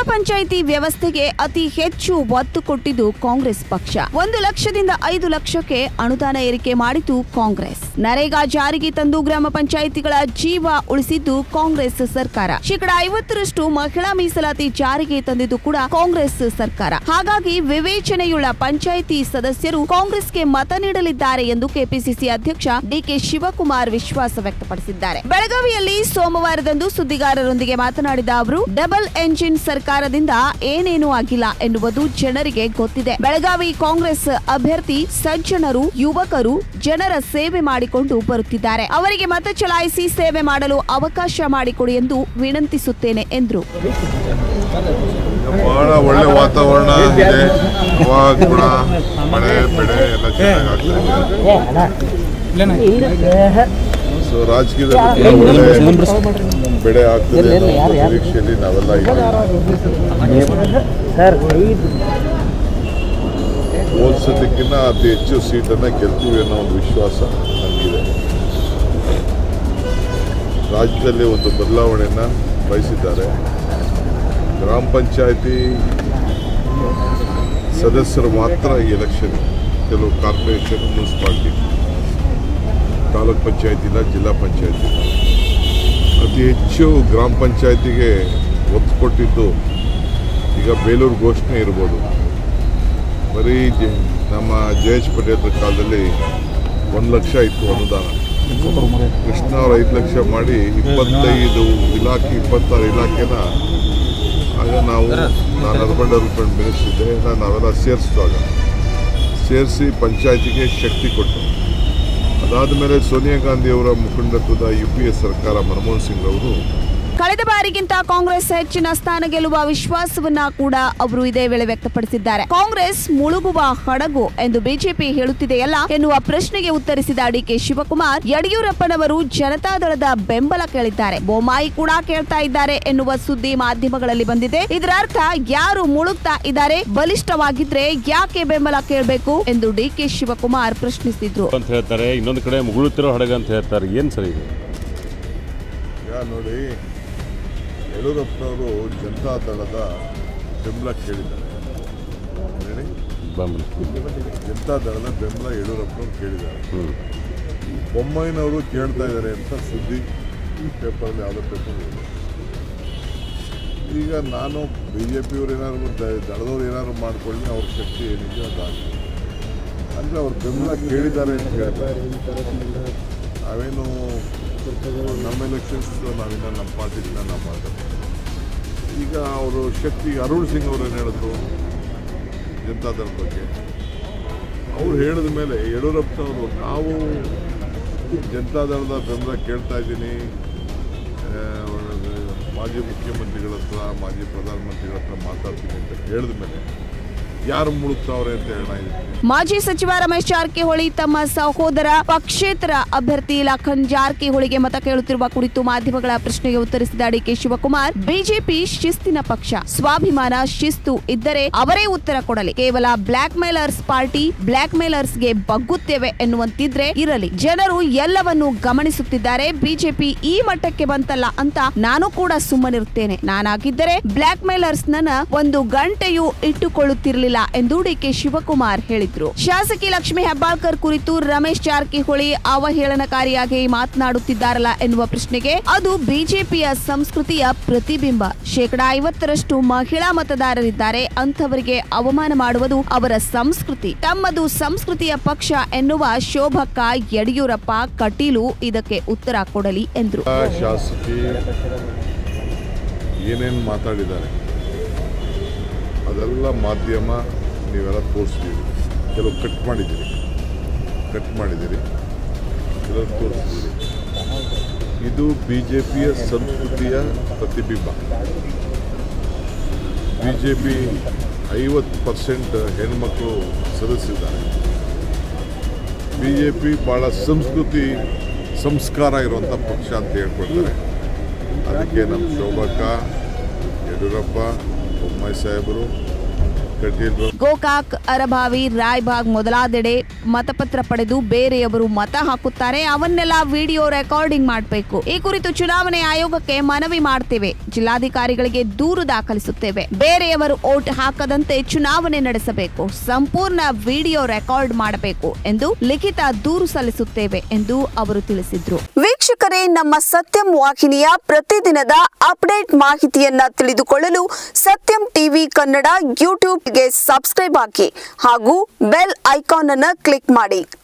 ಪಂಚಾಯಿತಿ ವ್ಯವಸ್ಥೆಗೆ ಅತಿ ಹೆಚ್ಚು ಒತ್ತು ಕೊಟ್ಟಿದ್ದು ಕಾಂಗ್ರೆಸ್ ಪಕ್ಷ ಒಂದು ಲಕ್ಷದಿಂದ ಐದು ಲಕ್ಷಕ್ಕೆ ಅನುದಾನ ಏರಿಕೆ ಮಾಡಿತು ಕಾಂಗ್ರೆಸ್ ನರೇಗಾ ಜಾರಿಗೆ ತಂದು ಗ್ರಾಮ ಪಂಚಾಯಿತಿಗಳ ಜೀವ ಉಳಿಸಿದ್ದು ಕಾಂಗ್ರೆಸ್ ಸರ್ಕಾರ ಶೇಕಡ ಐವತ್ತರಷ್ಟು ಮಹಿಳಾ ಮೀಸಲಾತಿ ಜಾರಿಗೆ ತಂದಿದ್ದು ಕೂಡ ಕಾಂಗ್ರೆಸ್ ಸರ್ಕಾರ ಹಾಗಾಗಿ ವಿವೇಚನೆಯುಳ್ಳ ಪಂಚಾಯಿತಿ ಸದಸ್ಯರು ಕಾಂಗ್ರೆಸ್ಗೆ ಮತ ನೀಡಲಿದ್ದಾರೆ ಎಂದು ಕೆಪಿಸಿಸಿ ಅಧ್ಯಕ್ಷ ಡಿಕೆ ಶಿವಕುಮಾರ್ ವಿಶ್ವಾಸ ವ್ಯಕ್ತಪಡಿಸಿದ್ದಾರೆ ಬೆಳಗಾವಿಯಲ್ಲಿ ಸೋಮವಾರದಂದು ಸುದ್ದಿಗಾರರೊಂದಿಗೆ ಮಾತನಾಡಿದ ಅವರು ಡಬಲ್ ಎಂಜಿನ್ ಸರ್ಕಾರದಿಂದ ಏನೇನೂ ಆಗಿಲ್ಲ ಎನ್ನುವುದು ಜನರಿಗೆ ಗೊತ್ತಿದೆ ಬೆಳಗಾವಿ ಕಾಂಗ್ರೆಸ್ ಅಭ್ಯರ್ಥಿ ಸಜ್ಜನರು ಯುವಕರು ಜನರ ಸೇವೆ ಮಾಡಿಕೊಂಡು ಬರುತ್ತಿದ್ದಾರೆ ಅವರಿಗೆ ಮತ ಚಲಾಯಿಸಿ ಸೇವೆ ಮಾಡಲು ಅವಕಾಶ ಮಾಡಿಕೊಡಿ ಎಂದು ವಿನಂತಿಸುತ್ತೇನೆ ಎಂದರು ಬಹಳ ಒಳ್ಳೆ ವಾತಾವರಣ ಇದೆ ಹವಾ ಗುಣ ಮಳೆ ಬೆಳೆ ಎಲ್ಲ ಚೆನ್ನಾಗಿ ಆಗ್ತಾ ಇದೆ ಸೊ ರಾಜಕೀಯದಲ್ಲಿ ಒಳ್ಳೆ ಬೆಳೆ ಆಗ್ತದೆ ಅನ್ನೋ ಒಂದು ನಿರೀಕ್ಷೆಯಲ್ಲಿ ನಾವೆಲ್ಲ ಇದ್ದೀವಿ ಹೋಲ್ಸೋದಕ್ಕಿಂತ ಅತಿ ಹೆಚ್ಚು ಸೀಟನ್ನು ಗೆಲ್ತೀವಿ ಅನ್ನೋ ಒಂದು ವಿಶ್ವಾಸ ನನಗಿದೆ ರಾಜ್ಯದಲ್ಲಿ ಒಂದು ಬದಲಾವಣೆಯನ್ನು ಬಯಸಿದ್ದಾರೆ ಗ್ರಾಮ ಪಂಚಾಯತಿ ಸದಸ್ಯರು ಮಾತ್ರ ಈ ಎಲೆಕ್ಷನ್ ಕೆಲವು ಕಾರ್ಪೊರೇಷನ್ ಮುನ್ಸಿಪಾಲ್ಟಿ ತಾಲೂಕ್ ಪಂಚಾಯತಿ ಇಲ್ಲ ಜಿಲ್ಲಾ ಪಂಚಾಯತಿ ಇಲ್ಲ ಅತಿ ಹೆಚ್ಚು ಗ್ರಾಮ ಪಂಚಾಯತಿಗೆ ಒತ್ತು ಕೊಟ್ಟಿದ್ದು ಈಗ ಬೇಲೂರು ಘೋಷಣೆ ಇರ್ಬೋದು ಬರೀ ಜೆ ನಮ್ಮ ಜಯೇಶ್ ಪಟೇಲ್ ಕಾಲದಲ್ಲಿ ಒಂದು ಲಕ್ಷ ಇತ್ತು ಅನುದಾನ ಕೃಷ್ಣ ಅವ್ರು ಐದು ಲಕ್ಷ ಮಾಡಿ ಇಪ್ಪತ್ತೈದು ಇಲಾಖೆ ಇಪ್ಪತ್ತಾರು ಇಲಾಖೆನ ಆಗ ನಾವು ನಾನು ಅರ್ಬನ್ ಡೆವಲಪ್ಮೆಂಟ್ ಮಿನಿಸ್ಟರ್ ಇದ್ದೆ ನಾನು ನಾವೆಲ್ಲ ಸೇರಿಸಿದಾಗ ಸೇರಿಸಿ ಪಂಚಾಯತಿಗೆ ಶಕ್ತಿ ಕೊಟ್ಟು ಅದಾದ ಮೇಲೆ ಸೋನಿಯಾ ಗಾಂಧಿಯವರ ಮುಖಂಡತ್ವದ ಯು ಪಿ ಎ ಸರ್ಕಾರ ಮನಮೋಹನ್ ಸಿಂಗ್ ಅವರು ಕಳೆದ ಬಾರಿಗಿಂತ ಕಾಂಗ್ರೆಸ್ ಹೆಚ್ಚಿನ ಸ್ಥಾನ ಗೆಲ್ಲುವ ವಿಶ್ವಾಸವನ್ನ ಕೂಡ ಅವರು ಇದೇ ವೇಳೆ ವ್ಯಕ್ತಪಡಿಸಿದ್ದಾರೆ ಕಾಂಗ್ರೆಸ್ ಮುಳುಗುವ ಹಡಗು ಎಂದು ಬಿಜೆಪಿ ಹೇಳುತ್ತಿದೆಯಲ್ಲ ಎನ್ನುವ ಪ್ರಶ್ನೆಗೆ ಉತ್ತರಿಸಿದ ಡಿಕೆ ಶಿವಕುಮಾರ್ ಯಡಿಯೂರಪ್ಪನವರು ಜನತಾದಳದ ಬೆಂಬಲ ಕೇಳಿದ್ದಾರೆ ಬೊಮ್ಮಾಯಿ ಕೂಡ ಕೇಳ್ತಾ ಇದ್ದಾರೆ ಎನ್ನುವ ಸುದ್ದಿ ಮಾಧ್ಯಮಗಳಲ್ಲಿ ಬಂದಿದೆ ಇದರ ಅರ್ಥ ಯಾರು ಮುಳುಗ್ತಾ ಇದ್ದಾರೆ ಬಲಿಷ್ಠವಾಗಿದ್ರೆ ಯಾಕೆ ಬೆಂಬಲ ಕೇಳಬೇಕು ಎಂದು ಡಿಕೆ ಶಿವಕುಮಾರ್ ಪ್ರಶ್ನಿಸಿದ್ರು ಅಂತ ಹೇಳ್ತಾರೆ ಇನ್ನೊಂದು ಕಡೆ ಮುಗುಳುತ್ತಿರೋ ಹಡಗ ಅಂತ ಹೇಳ್ತಾರೆ ಏನು ಸರ್ ಇದು ಈಗ ನೋಡಿ ಯಡಿಯೂರಪ್ಪನವರು ಜನತಾ ದಳದ ಬೆಂಬಲ ಕೇಳಿದ್ದಾರೆ ಹೇಳಿ ಬೆಂಬಲ ಜನತಾ ದಳದ ಬೆಂಬಲ ಯಡಿಯೂರಪ್ಪನವರು ಕೇಳಿದ್ದಾರೆ ಹ್ಞೂ ಬೊಮ್ಮಾಯಿನವರು ಕೇಳ್ತಾ ಇದ್ದಾರೆ ಅಂತ ಸುದ್ದಿ ಪೇಪರಲ್ಲಿ ಯಾವುದೋ ಪೇಪರ್ ಈಗ ನಾನು ಬಿ ಜೆ ಪಿಯವ್ರು ಏನಾದ್ರು ದ- ದಳದವ್ರು ಏನಾದ್ರು ಮಾಡ್ಕೊಳ್ಳಿ ಅವ್ರ ಶಕ್ತಿ ಏನಿದೆ ಅದಾಗಲಿ ಅಂದರೆ ಅವ್ರು ಬೆಂಬಲ ಕೇಳಿದ್ದಾರೆ ಅಂತ ಹೇಳ್ತಾರೆ ನಾವೇನು ನಮ್ಮ ಎಲೆಕ್ಷನ್ಸ್ ನಾವಿನ್ನ ನಮ್ಮ ಪಾರ್ಟಿನ ನಾವು ಮಾಡ್ತಾರೆ ಈಗ ಅವರು ಶಕ್ತಿ ಅರುಣ್ ಸಿಂಗ್ ಅವರು ಏನು ಹೇಳಿದ್ರು ಜನತಾದಳ ಬಗ್ಗೆ ಅವ್ರು ಹೇಳಿದ ಮೇಲೆ ಯಡಿಯೂರಪ್ಪನವರು ನಾವು ಜನತಾದಳದ ಬೆಂಬಲ ಕೇಳ್ತಾ ಇದ್ದೀನಿ ಆ, ಮಾಜಿ ಮುಖ್ಯಮಂತ್ರಿಗಳ ಹತ್ರ ಮಾಜಿ ಪ್ರಧಾನಮಂತ್ರಿಗಳ ಹತ್ರ ಮಾತಾಡ್ತೀನಿ ಅಂತ ಹೇಳಿದ ಮೇಲೆ ಯಾರು ಮುಳುಗ್ತಾವ್ರೆ ಅಂತ ಹೇಳೋಣ ಇದಕ್ಕೆ ಮಾಜಿ ಸಚಿವ ರಮೇಶ್ ಜಾರಕಿಹೊಳಿ ತಮ್ಮ ಸಹೋದರ ಪಕ್ಷೇತರ ಅಭ್ಯರ್ಥಿ ಲಖನ್ ಜಾರಕಿಹೊಳಿಗೆ ಮತ ಕೇಳುತ್ತಿರುವ ಕುರಿತು ಮಾಧ್ಯಮಗಳ ಪ್ರಶ್ನೆಗೆ ಉತ್ತರಿಸಿದ ಡಿಕೆ ಶಿವಕುಮಾರ್ ಬಿಜೆಪಿ ಶಿಸ್ತಿನ ಪಕ್ಷ ಸ್ವಾಭಿಮಾನ ಶಿಸ್ತು ಇದ್ದರೆ ಅವರೇ ಉತ್ತರ ಕೊಡಲಿ ಕೇವಲ ಬ್ಲಾಕ್ ಮೇಲರ್ಸ್ ಪಾರ್ಟಿ ಬ್ಲಾಕ್ ಮೇಲರ್ಸ್ಗೆ ಬಗ್ಗುತ್ತೇವೆ ಎನ್ನುವಂತಿದ್ರೆ ಇರಲಿ ಜನರು ಎಲ್ಲವನ್ನು ಗಮನಿಸುತ್ತಿದ್ದಾರೆ ಬಿಜೆಪಿ ಈ ಮಟ್ಟಕ್ಕೆ ಬಂತಲ್ಲ ಅಂತ ನಾನು ಕೂಡ ಸುಮ್ಮನಿರುತ್ತೇನೆ ನಾನಾಗಿದ್ದರೆ ಬ್ಲಾಕ್ ಮೇಲರ್ಸ್ ನನ್ನ ಒಂದು ಗಂಟೆಯೂ ಇಟ್ಟುಕೊಳ್ಳುತ್ತಿರಲಿಲ್ಲ ಎಂದು ಡಿಕೆ ಶಿವಕುಮಾರ್ ಹೇಳಿದ್ರು ಶಾಸಕಿ ಲಕ್ಷ್ಮಿ ಹೆಬ್ಬಾಳ್ಕರ್ ಕುರಿತು ರಮೇಶ್ ಜಾರಕಿಹೊಳಿ ಅವಹೇಳನಕಾರಿಯಾಗಿ ಮಾತನಾಡುತ್ತಿದ್ದಾರಲ್ಲ ಎನ್ನುವ ಪ್ರಶ್ನೆಗೆ ಅದು ಬಿಜೆಪಿಯ ಸಂಸ್ಕೃತಿಯ ಪ್ರತಿಬಿಂಬ ಶೇಕಡಾ ಐವತ್ತರಷ್ಟು ಮಹಿಳಾ ಮತದಾರರಿದ್ದಾರೆ ಅಂಥವರಿಗೆ ಅವಮಾನ ಮಾಡುವುದು ಅವರ ಸಂಸ್ಕೃತಿ ತಮ್ಮದು ಸಂಸ್ಕೃತಿಯ ಪಕ್ಷ ಎನ್ನುವ ಶೋಭಕ್ಕ ಯಡಿಯೂರಪ್ಪ ಕಟೀಲು ಇದಕ್ಕೆ ಉತ್ತರ ಕೊಡಲಿ ಎಂದ್ರು ಆ ಶಾಸಕಿ ಏನೇನು ಮಾತಾಡಿದ್ದಾರೆ ಅದೆಲ್ಲ ಮಾಧ್ಯಮ ನೀವೆಲ್ಲ ತೋರಿಸ್ತೀವಿ ಕೆಲವು ಕಟ್ ಮಾಡಿದ್ದೀರಿ ಕಟ್ ಮಾಡಿದ್ದೀರಿ ಕೆಲವು ತೋರಿಸ್ತೀರಿ ಇದು ಬಿ ಜೆ ಪಿಯ ಸಂಸ್ಕೃತಿಯ ಪ್ರತಿಬಿಂಬ ಬಿ ಜೆ ಪಿ ಐವತ್ತು ಪರ್ಸೆಂಟ್ ಹೆಣ್ಮಕ್ಳು ಸದಸ್ಯರಿದ್ದಾರೆ ಬಿ ಜೆ ಪಿ ಭಾಳ ಸಂಸ್ಕೃತಿ ಸಂಸ್ಕಾರ ಇರುವಂಥ ಪಕ್ಷ ಅಂತ ಹೇಳ್ಕೊಳ್ತಾರೆ ಅದಕ್ಕೆ ನಮ್ಮ ಶೋಭಕ್ಕ ಯಡಿಯೂರಪ್ಪ ಬೊಮ್ಮಾಯಿ ಸಾಹೇಬರು ಕಟ್ಟಿಲ್ವ ಗೋಕಾಕ್ ಅರಭಾವಿ ರಾಯ್ಬಾಗ್ ಮೊದಲಾದೆಡೆ ಮತಪತ್ರ ಪಡೆದು ಬೇರೆಯವರು ಮತ ಹಾಕುತ್ತಾರೆ ಅವನ್ನೆಲ್ಲ ವಿಡಿಯೋ ರೆಕಾರ್ಡಿಂಗ್ ಮಾಡಬೇಕು ಈ ಕುರಿತು ಚುನಾವಣೆ ಆಯೋಗಕ್ಕೆ ಮನವಿ ಮಾಡ್ತೇವೆ ಜಿಲ್ಲಾಧಿಕಾರಿಗಳಿಗೆ ದೂರು ದಾಖಲಿಸುತ್ತೇವೆ ಬೇರೆಯವರು ಓಟ್ ಹಾಕದಂತೆ ಚುನಾವಣೆ ನಡೆಸಬೇಕು ಸಂಪೂರ್ಣ ವಿಡಿಯೋ ರೆಕಾರ್ಡ್ ಮಾಡಬೇಕು ಎಂದು ಲಿಖಿತ ದೂರು ಸಲ್ಲಿಸುತ್ತೇವೆ ಎಂದು ಅವರು ತಿಳಿಸಿದ್ರು ವೀಕ್ಷಕರೇ ನಮ್ಮ ಸತ್ಯಂ ವಾಹಿನಿಯ ಪ್ರತಿದಿನದ ಅಪ್ಡೇಟ್ ಮಾಹಿತಿಯನ್ನ ತಿಳಿದುಕೊಳ್ಳಲು ಸತ್ಯಂ ಟಿವಿ ಕನ್ನಡ ಯೂಟ್ಯೂಬ್ಗೆ ಸಬ್ಸ್ಕ್ರೈಬ್ ಹಾಕಿ ಹಾಗೂ ಬೆಲ್ ಐಕಾನ್ ಅನ್ನು ಕ್ಲಿಕ್ ಮಾಡಿ